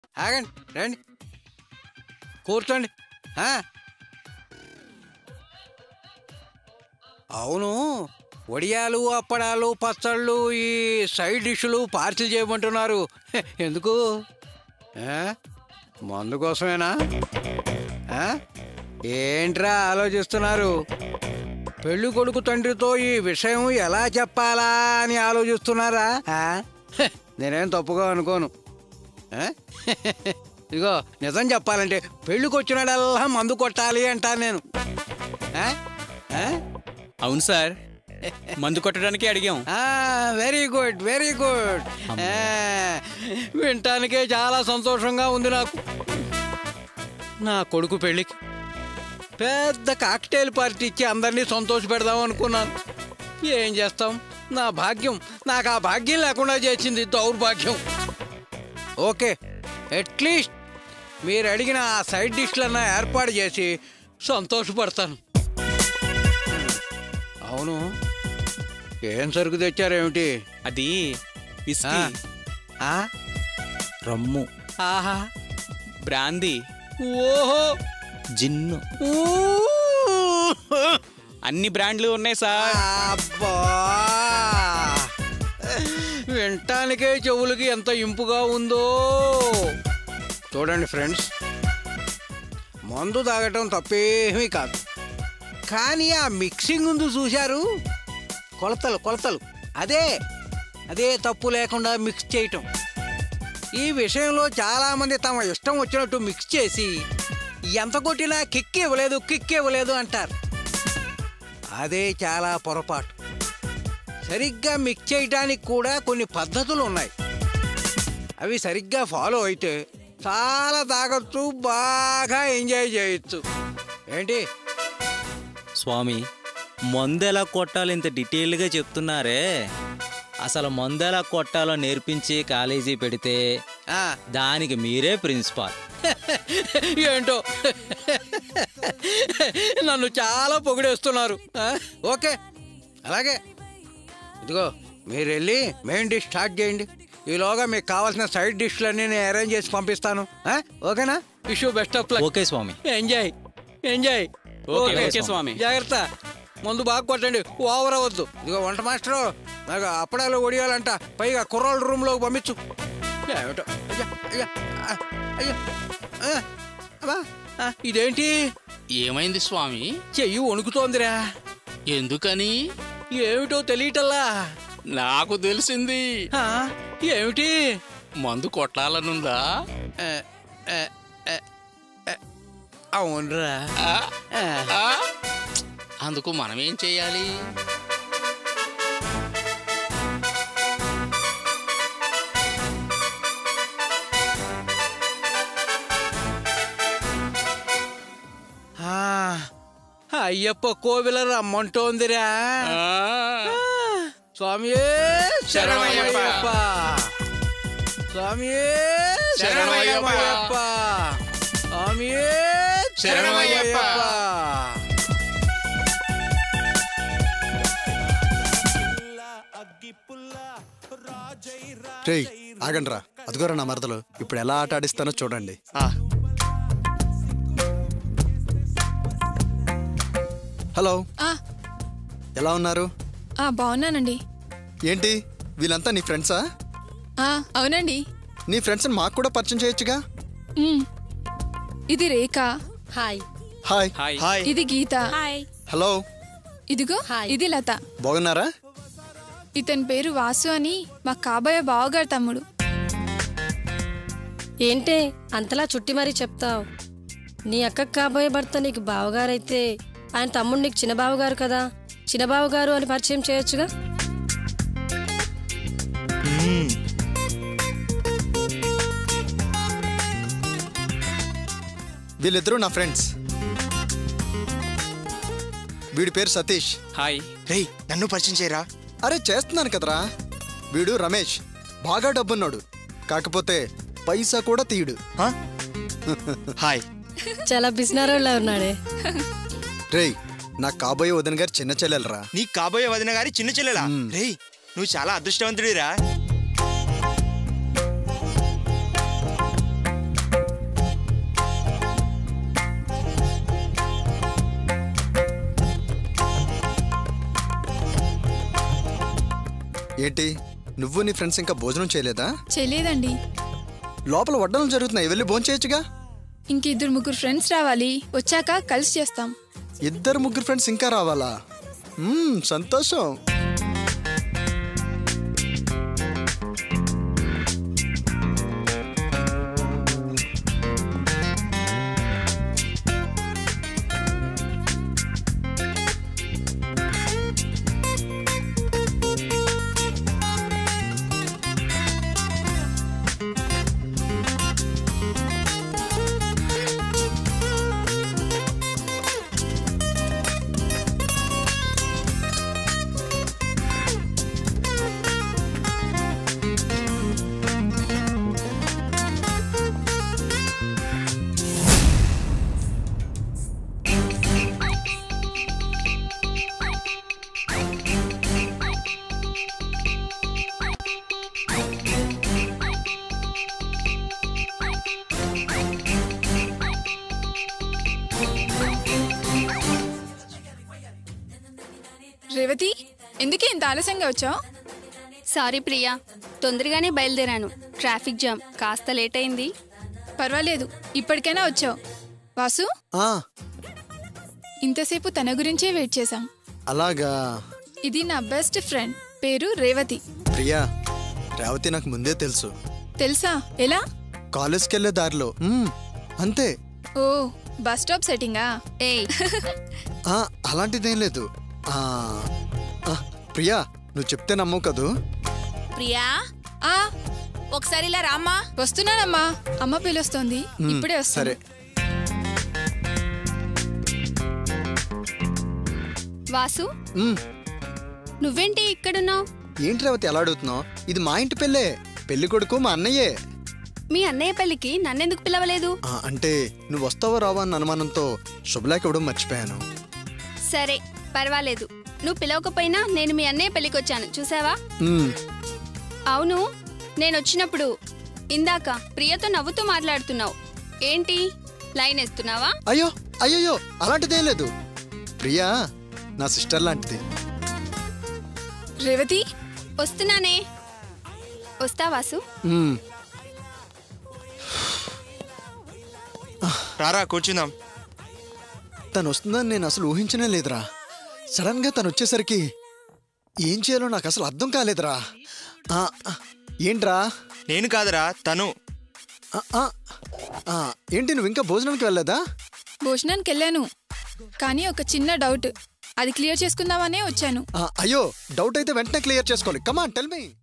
ఆగండి రండి కూర్చోండి ఆ? అవును వడియాలు అప్పడాలు పచ్చళ్ళు ఈ సైడ్ డిష్లు పార్సిల్ చేయమంటున్నారు హె, ఎందుకు ఆ? మందు కోసమేనా ఆ? ఏంట్రా ఆలోచిస్తున్నారు పెళ్లి కొడుకు తండ్రితో ఈ విషయం ఎలా చెప్పాలా అని ఆలోచిస్తున్నారా ఆ? హె, నేనేం తప్పుగా అనుకోను ఆ? ఇదిగో నిజం చెప్పాలంటే పెళ్ళికి వచ్చినాడల్లా మందు కొట్టాలి అంటాను నేను ఆ? ఆ? అవును సార్ మందు కొట్టడానికి అడిగాం వెరీ గుడ్ వెరీ గుడ్ వినటానికే చాలా సంతోషంగా ఉంది నాకు నా కొడుకు పెళ్ళికి పెద్ద కాక్టైల్ పార్టీ ఇచ్చి అందరినీ సంతోష పెడదాం అనుకున్నాను ఏం చేస్తాం నా భాగ్యం నాకు ఆ భాగ్యం లేకుండా చేసింది దౌర్భాగ్యం ఓకే అట్లీస్ట్ మీరు అడిగిన ఆ సైడ్ డిష్లన్నా ఏర్పాటు చేసి సంతోషపడతాను అవును ఏం సరుకు తెచ్చారేమిటి అది విస్కీ ఆ? రమ్ము ఆహా బ్రాందీ ఓహో జిన్ను ఊ! అన్ని బ్రాండ్లు ఉన్నాయి సార్ అబ్బా వినటానికే చెవులకి ఎంత ఇంపుగా ఉందో చూడండి ఫ్రెండ్స్ మందు తాగటం తప్పేమీ కాదు కానీ ఆ మిక్సింగ్ ఉంది చూశారు కొలతలు కొలతలు అదే అదే తప్పు లేకుండా మిక్స్ చేయటం ఈ విషయంలో చాలామంది తమ ఇష్టం వచ్చినట్టు మిక్స్ చేసి ఎంత కొట్టినా కిక్ ఇవ్వలేదు కిక్ ఇవ్వలేదు అంటారు అదే చాలా పొరపాటు సరిగ్గా మిక్స్ చేయడానికి కూడా కొన్ని పద్ధతులు ఉన్నాయి అవి సరిగ్గా ఫాలో అయితే చాలా తాగొచ్చు బాగా ఎంజాయ్ చేయొచ్చు ఏంటి స్వామి మందు ఎలా కొట్టాలో ఇంత డీటెయిల్గా చెప్తున్నారే అసలు మందు ఎలా కొట్టాలో నేర్పించి కాలేజీ పెడితే ఆ, దానికి మీరే ప్రిన్సిపాల్ ఏంటో నన్ను చాలా పొగిడేస్తున్నారు ఆ, ఓకే అలాగే ఇదిగో మీరు వెళ్ళి మెయిన్ డిష్ స్టార్ట్ చేయండి ఈలోగా మీకు కావాల్సిన సైడ్ డిష్లన్నీ నేను అరేంజ్ చేసి పంపిస్తాను ఆ, ఓకేనా wish best of luck okay స్వామి ఎంజాయ్ ఎంజాయ్ ఓకే, ఓకే స్వామి. జాగ్రత్త ముందు బాగా కొట్టండి ఓవర్ అవ్వద్దు ఇదిగో వంట మాస్టరు నాకు అప్పడాలు ఒడియాలంట పైగా కుర్రోళ్ళ రూమ్లోకి పంపించు ఏమిటో అయ్యా అయ్యా ఆ, అయ్యో ఆ, అబ్బా ఆ, ఇదేంటి ఏమైంది స్వామి చెయ్యి వణుకుతోందిరా ఎందుకని ఏమిటో తెలియటల్లా నాకు తెలిసింది ఆ, ఏమిటి మందు కొట్టాలనుందా ఆ, ఆ, ఆ, ఆ, అవునరా ఆ? ఆ, ఆ? అందుకు మనం ఏం చేయాలి ఆ, అయ్యప్ప కోవిల రమ్మంటోందిరా ఆ? స్వామియే శరణమయ్యప్ప. శరణమయ్యప్ప స్వామియే శరణమయ్యప్ప. శరణమయ్యప్ప స్వామియే శరణమయ్యప్ప. శరణమయ్యప్ప రేయ్ ఆగండ్రా అదిగోరా నా మరదలు ఇప్పుడు ఎలా ఆట ఆడిస్తానో చూడండి ఆ, హలో ఆ, ఎలా ఉన్నారు ఆ, బాగున్నానండి ఏంటి వీళ్ళంతా నీ ఫ్రెండ్సా ఆ, అవునండి నీ ఫ్రెండ్స్ని మాకు కూడా పరిచయం చేయొచ్చుగా ఉమ్. ఇది Rekha hi hi hi hi ఇది గీత హాయ్ హలో ఇదిగో హాయ్. ఇది లత బాగున్నారా ఇతని పేరు వాసు అని మా కాబోయే బావగారు తమ్ముడు ఏంటే అంతలా చుట్టి మరీ చెప్తావు నీ అక్కకు కాబోయే భర్త నీకు బావగారైతే ఆయన తమ్ముడు నీకు చిన్న బావగారు కదా చిన్న బావగారు అని పరిచయం చేయొచ్చుగా వీళ్ళిద్దరూ నా ఫ్రెండ్స్ వీడి పేరు సతీష్ హాయ్ రేయ్ నన్ను పరిచయం చేయరా అరే చేస్తున్నాను కదరా వీడు రమేష్ బాగా డబ్బున్నాడు కాకపోతే పైసా కూడా తీయడు ఆ? హాయ్ చాలా బిసినారోళ్ళ ఉన్నాడే రేయ్ నా కాబోయే వదిన గారి చిన్న చెల్లెలరా నీ కాబోయే వదిన గారి చిన్న చెల్లెలా మ్మ్. రేయ్ నువ్వు చాలా అదృష్టవంతుడిరా ఏంటి నువ్వు నీ ఫ్రెండ్స్ ఇంకా భోజనం చేయలేదా చేయలేదండి లోపల వడ్డనం జరుగుతున్నాయి వెళ్ళి భోజనం చేయొచ్చుగా ఇంక ఇద్దరు ముగ్గురు ఫ్రెండ్స్ రావాలి వచ్చాక కలిసి చేస్తాం ఇద్దరు ముగ్గురు ఫ్రెండ్స్ ఇంకా రావాలా మ్మ్, సంతోషం రేవతి ఎందుకే ఇంత ఆలస్యంగా వచ్చావు సారీ ప్రియా తొందరగానే బయలుదేరాను ట్రాఫిక్ జామ్ కాస్త లేట్ అయింది పర్వాలేదు ఇప్పటికైనా వచ్చావు వాసు ఆ, ఇంతసేపు తన గురించే వెయిట్ చేశాం అలాగా ఇది నా బెస్ట్ ఫ్రెండ్ పేరు రేవతి ప్రియా రేవతి నాకు ముందే తెలుసు తెలుసా ఎలా కాలేజ్కి వెళ్ళే దారిలో మ్మ్, అంతే ఓ బస్ స్టాప్ సెట్టింగా ఏయ్ ఆ, అలాంటిదేం లేదు ఆ, ఆ, ప్రియా నువ్వు చెప్తే నమ్మవు కదూ ప్రియా ఆ ఒకసారి ఇలా రామ్మా వస్తున్నానమ్మా అమ్మ పిలుస్తోంది మ్మ్, ఇప్పుడే వస్తాను సరే వాసు మ్మ్, నువ్వేంటి ఇక్కడున్నావు ఏంటి రేవతి ఎలా అడుగుతున్నావు ఇది మా ఇంటి పెళ్ళే పెళ్లి కొడుకు మా అన్నయ్యే మీ అన్నయ్య పెళ్లికి నన్నెందుకు పిలవలేదు ఆ, అంటే నువ్వు వస్తావో రావా అన్న అనుమానంతో శుభలేఖ ఇవ్వడం మర్చిపోయాను సరే పర్వాలేదు నువ్వు పిలవకపోయినా నేను మీ అన్నయ్య పెళ్లికి వచ్చాను చూసావా మ్మ్, అవును నేను వచ్చినప్పుడు ఇందాక ప్రియతో నవ్వుతూ మాట్లాడుతున్నావు ఏంటి లైన్ వేస్తున్నావా అయ్యో అయ్యయ్యో అలాంటిదేం లేదు ప్రియా నా సిస్టర్ లాంటిది రేవతి వస్తున్నానే వస్తా వాసు మ్మ్, రారా కూర్చుందాం తను వస్తుందని నేను అసలు ఊహించనే లేదురా సడన్ గా తను వచ్చేసరికి ఏం చేయాలో నాకు అసలు అర్థం కాలేదురా ఆ, ఆ, ఏంట్రా నేను కాదురా తను ఆ, ఆ, ఆ, ఏంటి నువ్వు ఇంకా భోజనంకి వెళ్ళలేదా భోజనానికి వెళ్ళాను కానీ ఒక చిన్న డౌట్ అది క్లియర్ చేసుకుందామనే వచ్చాను ఆ, అయ్యో డౌట్ అయితే వెంటనే క్లియర్ చేసుకోవాలి కమాన్ టెల్ మీ